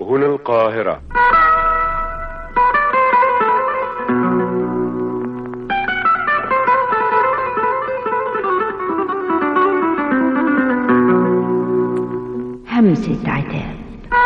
هنا القاهرة همسة عتاب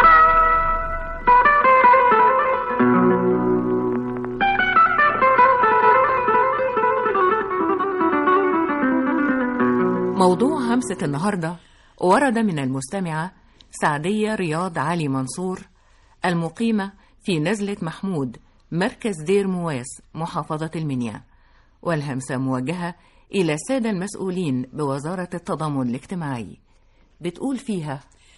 موضوع همسة النهاردة ورد من المستمعة سعدية رياض علي منصور المقيمة في نزلة محمود مركز دير مواس محافظة المنيا والهمسة موجهة إلى السادة المسؤولين بوزارة التضامن الاجتماعي بتقول فيها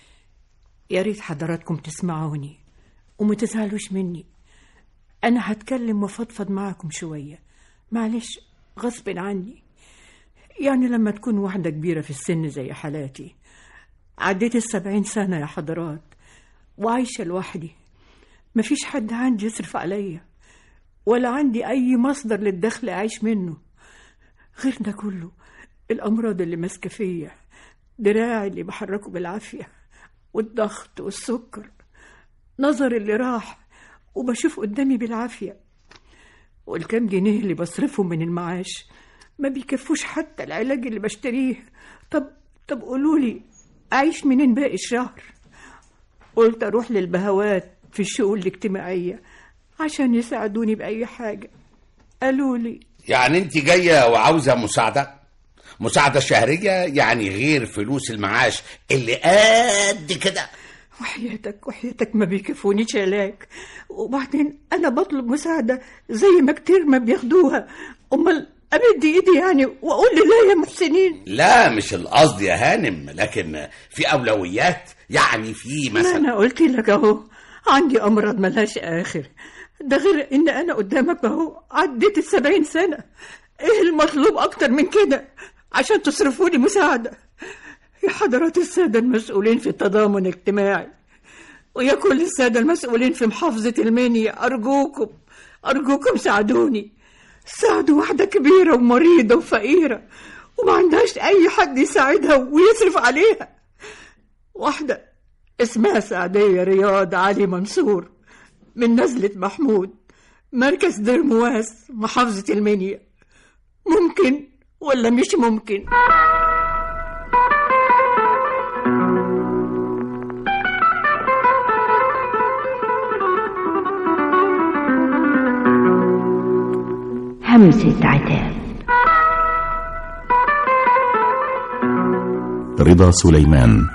يا ريت حضراتكم تسمعوني وما تزعلوش مني أنا هتكلم وفضفض معاكم شوية معلش غصب عني يعني لما تكون واحدة كبيرة في السن زي حالاتي عديت السبعين سنة يا حضرات وعايشة لوحدي مفيش حد عندي يصرف عليا ولا عندي أي مصدر للدخل أعيش منه غير ده كله الأمراض اللي ماسكة فيا دراعي اللي بحركه بالعافية والضغط والسكر نظر اللي راح وبشوف قدامي بالعافية والكام جنيه اللي بصرفهم من المعاش ما بيكفوش حتى العلاج اللي بشتريه طب طب قولولي أعيش منين باقي الشهر قلت أروح للبهوات في الشؤون الاجتماعية عشان يساعدوني بأي حاجة قالوا لي يعني انت جاية وعاوزة مساعدة مساعدة شهرية يعني غير فلوس المعاش اللي قد كده وحياتك وحياتك ما بيكفونيش علاج وبعدين أنا بطلب مساعدة زي ما كتير ما بياخدوها أمال أمد إيدي يعني وأقول لي لا يا محسنين لا مش القصد يا هانم لكن في أولويات يعني في ما مثلا أنا قلت لك أهو عندي أمراض ملهاش آخر ده غير إن أنا قدامك أهو عديت السبعين سنة إيه المطلوب أكتر من كده عشان تصرفوا لي مساعدة يا حضرات السادة المسؤولين في التضامن الاجتماعي ويا كل السادة المسؤولين في محافظة المنيا أرجوكم أرجوكم ساعدوني ساعدوا واحدة كبيرة ومريضة وفقيرة وما عندهاش أي حد يساعدها ويصرف عليها واحدة اسمها سعدية رياض علي منصور من نزلة محمود مركز دير مواس محافظة المنيا ممكن ولا مش ممكن همسة عتاب رضا سليمان